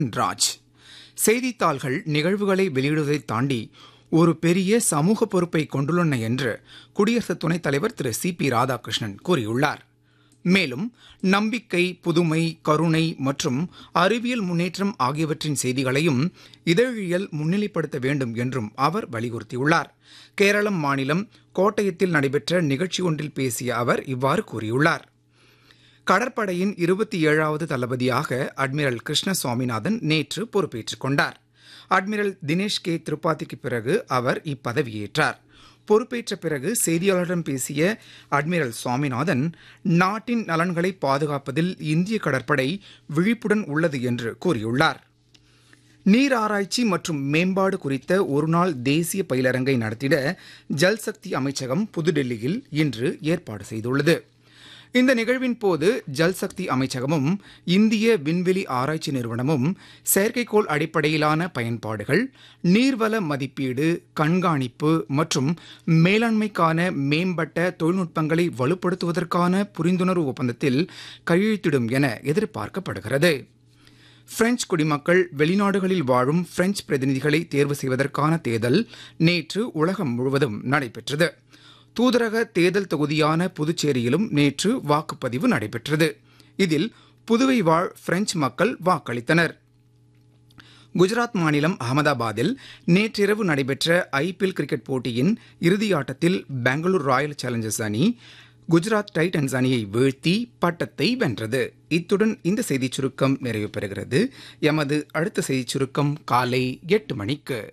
ராஜ் செய்தித்தாள்கள் நிகழ்வுகளை வெளியிடுவதைத் தாண்டி ஒரு பெரிய சமூக பொறுப்பை கொண்டுள்ளன என்று குடியரசு துணைத் தலைவர் திரு சி பி ராதாகிருஷ்ணன் கூறியுள்ளார் மேலும் நம்பிக்கை புதுமை கருணை மற்றும் அறிவியல் முன்னேற்றம் ஆகியவற்றின் செய்திகளையும் இதழியல் முன்னிலைப்படுத்த வேண்டும் என்றும் அவர் வலியுறுத்தியுள்ளார் கேரளம் மாநிலம் கோட்டயத்தில் நடைபெற்ற நிகழ்ச்சி ஒன்றில் பேசிய அவர் இவ்வாறு கூறியுள்ளார் கடற்படையின் இருபத்தி ஏழாவது தளபதியாக அட்மிரல் கிருஷ்ண சுவாமிநாதன் நேற்று பொறுப்பேற்றுக் கொண்டார் அட்மிரல் தினேஷ் கே திரிபாதிக்கு பிறகு அவர் இப்பதவியேற்றார் பொறுப்பேற்ற பிறகு செய்தியாளர்களிடம் பேசிய அட்மிரல் சுவாமிநாதன் நாட்டின் நலன்களை பாதுகாப்பதில் இந்திய கடற்படை விழிப்புடன் உள்ளது என்று கூறியுள்ளார் நீர் ஆராய்ச்சி மற்றும் மேம்பாடு குறித்த ஒருநாள் தேசிய பயிலரங்கை நடத்திட ஜல்சக்தி அமைச்சகம் புதுடெல்லியில் இன்று ஏற்பாடு செய்துள்ளது இந்த நிகழ்வின் போது ஜல்சக்தி அமைச்சகமும் இந்திய விண்வெளி ஆராய்ச்சி நிறுவனமும் செயற்கைக்கோள் அடிப்படையிலான பயன்பாடுகள் நீர்வள மதிப்பீடு கண்காணிப்பு மற்றும் மேலாண்மைக்கான மேம்பட்ட தொழில்நுட்பங்களை வலுப்படுத்துவதற்கான புரிந்துணர்வு ஒப்பந்தத்தில் கையெழுத்திடும் என எதிர்பார்க்கப்படுகிறது பிரெஞ்சு குடிமக்கள் வெளிநாடுகளில் வாழும் பிரெஞ்சு பிரதிநிதிகளை தேர்வு செய்வதற்கான தேர்தல் நேற்று உலகம் முழுவதும் நடைபெற்றது தூதரக தேர்தல் தொகுதியான புதுச்சேரியிலும் நேற்று வாக்குப்பதிவு நடைபெற்றது இதில் புதுவை வாழ் பிரெஞ்சு மக்கள் வாக்களித்தனர் குஜராத் மாநிலம் அகமதாபாத்தில் நேற்றிரவு நடைபெற்ற ஐபிஎல் கிரிக்கெட் போட்டியின் இறுதியாட்டத்தில் பெங்களூரு ராயல் சேலஞ்சர்ஸ் அணி குஜராத் டைட்டன்ஸ் அணியை வீழ்த்தி பட்டத்தை வென்றது இத்துடன் இந்த செய்திச் சுருக்கம் நிறைவு பெறுகிறது எமது அடுத்த செய்திச் சுருக்கம் காலை எட்டு மணிக்கு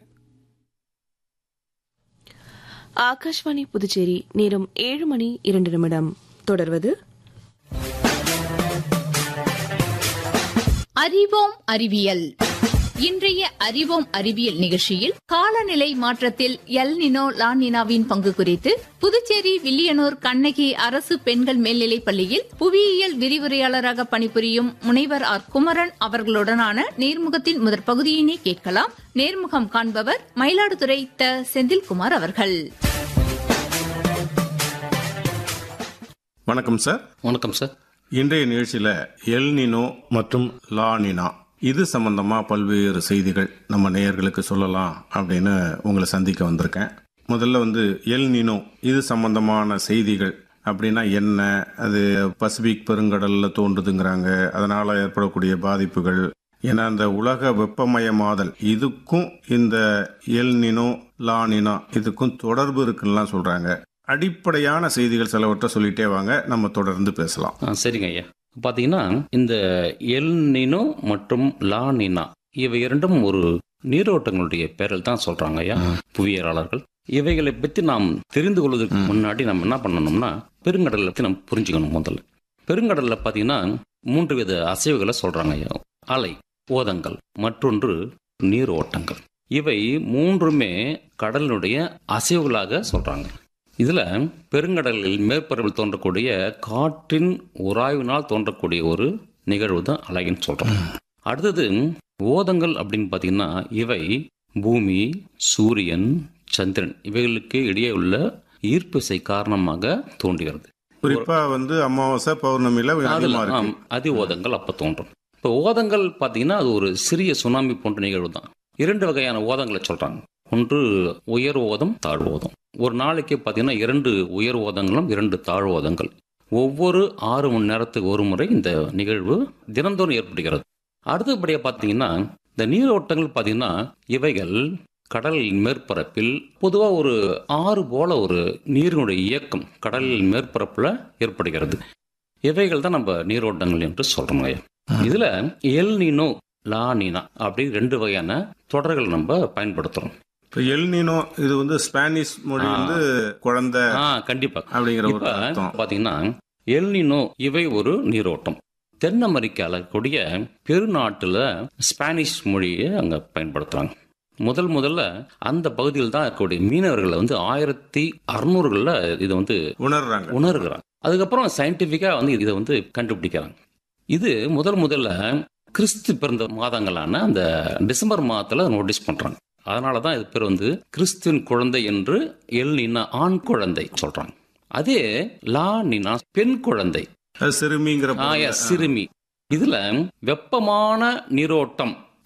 ஆகாஷ்வாணி புதுச்சேரி நேரம் ஏழு மணி இரண்டு நிமிடம் தொடர்வது அறிவோம் அறிவியல் இன்றைய அறிவோம் அறிவியல் நிகழ்ச்சியில் காலநிலை மாற்றத்தில் எல் நினோ லானினாவின் பங்கு குறித்து புதுச்சேரி வில்லியனூர் கண்ணகி அரசு பெண்கள் மேல்நிலைப் பள்ளியில் புவியியல் விரிவுரையாளராக பணிபுரியும் முனைவர் ஆர் குமரன் அவர்களுடனான நேர்முகத்தின் முதற் பகுதியினை கேட்கலாம் நேர்முகம் காண்பவர் மயிலாடுதுறை த செந்தில்குமார் அவர்கள் வணக்கம் சார் வணக்கம் சார் இன்றைய நிகழ்ச்சியில் எல் நினோ மற்றும் லா நினா இது சம்பந்தமா பல்வேறு செய்திகள் நம்ம நேயர்களுக்கு சொல்லலாம் அப்படின்னு உங்களை சந்திக்க வந்திருக்கேன் முதல்ல வந்து எல் நினோ இது சம்பந்தமான செய்திகள் அப்படின்னா என்ன அது பசிபிக் பெருங்கடல்ல தோன்றுதுங்கிறாங்க அதனால ஏற்படக்கூடிய பாதிப்புகள் ஏன்னா அந்த உலக வெப்பமயமாதல் இதுக்கும் இந்த எல் நினோ லா நினா இதுக்கும் தொடர்பு இருக்குன்னுலாம் சொல்றாங்க அடிப்படையான செய்திகள் சிலவற்றை சொல்லிட்டே வாங்க நம்ம தொடர்ந்து பேசலாம் ஆ, சரிங்க ஐயா பார்த்தீங்கன்னா இந்த எல் நினோ மற்றும் லா நினா இவை இரண்டும் ஒரு நீரோட்டங்களுடைய பெயரில் தான் சொல்றாங்க ஐயா புவியியலாளர்கள் இவைகளை பற்றி நாம் தெரிந்து கொள்வதற்கு முன்னாடி நம்ம என்ன பண்ணணும்னா பெருங்கடலை பற்றி நம்ம புரிஞ்சுக்கணும் முதல்ல பெருங்கடல்ல பார்த்தீங்கன்னா மூன்று வித அசைவுகளை சொல்றாங்க ஐயா அலை ஓதங்கள் மற்றொன்று நீர் ஓட்டங்கள் இவை மூன்றுமே கடலினுடைய அசைவுகளாக சொல்றாங்க இதுல பெருங்கடலில் மேற்பரப்பில் தோன்றக்கூடிய காற்றின் உராய்வினால் தோன்றக்கூடிய ஒரு நிகழ்வு தான் அலைன்னு சொல்றோம் அடுத்தது ஓதங்கள் அப்படின்னு பார்த்தீங்கன்னா இவை பூமி சூரியன் சந்திரன் இவைகளுக்கு இடையே உள்ள ஈர்ப்பிசை காரணமாக தோன்றுகிறது குறிப்பா வந்து அமாவாசை பௌர்ணமியில அதிகமா அதுல, இருக்கு ஆம், அதி ஓதங்கள் அப்ப தோன்றும் இப்போ ஓதங்கள் பார்த்தீங்கன்னா அது ஒரு சிறிய சுனாமி போன்ற நிகழ்வு தான் இரண்டு வகையான ஓதங்களை சொல்றாங்க ஒன்று உயர் ஓதம் தாழ் ஓதம் ஒரு நாளைக்கு பார்த்தீங்கன்னா இரண்டு உயர் ஓதங்களும் இரண்டு தாழ் ஓதங்கள் ஒவ்வொரு ஆறு மணி நேரத்துக்கு ஒரு முறை இந்த நிகழ்வு தினந்தோறும் ஏற்படுகிறது அடுத்தபடியாக பார்த்தீங்கன்னா இந்த நீரோட்டங்கள் பார்த்தீங்கன்னா இவைகள் கடலின் மேற்பரப்பில் பொதுவாக ஒரு ஆறு போல ஒரு நீரினுடைய இயக்கம் கடலின் மேற்பரப்பில் ஏற்படுகிறது இவைகள் தான் நம்ம நீரோட்டங்கள் என்று சொல்றோம் ஐயா இதுல எல் நீனோ லா நீனா அப்படி ரெண்டு வகையான தொடர்கள் நம்ம பயன்படுத்துறோம் இப்ப எல் நினோ இது வந்து ஸ்பானிஷ் மொழி வந்து குழந்தை ஆ கண்டிப்பா அப்படிங்கிற ஒரு இப்ப அர்த்தம் பாத்தீங்கன்னா எல் நீனோ இவை ஒரு நீரோட்டம் தென் அமெரிக்கால கூடிய பெருநாட்டுல ஸ்பானிஷ் மொழியை அங்க பயன்படுத்துறாங்க முதல் முதல்ல அந்த பகுதியில் தான் இருக்கக்கூடிய மீனவர்களை வந்து ஆயிரத்தி அறுநூறுகளில் இதை வந்து உணர்றாங்க உணர்கிறாங்க அதுக்கப்புறம் சயின்டிஃபிக்கா வந்து இதை வந்து கண்டுபிடிக்கிறாங்க இது முதல் முதல்ல கிறிஸ்து பிறந்த மாதங்களான அந்த டிசம்பர் மாதத்துல நோட்டீஸ் பண்றாங்க அதனால தான் இது பேர் வந்து கிறிஸ்துவின் குழந்தை என்று எல் நினா ஆண் குழந்தை சொல்றாங்க அதே லா நினா பெண் குழந்தை அது சிறுமிங்கிற ஆ, பொருள்ல. yes, சிறுமி இதுல வெப்பமான நீரோட்டம்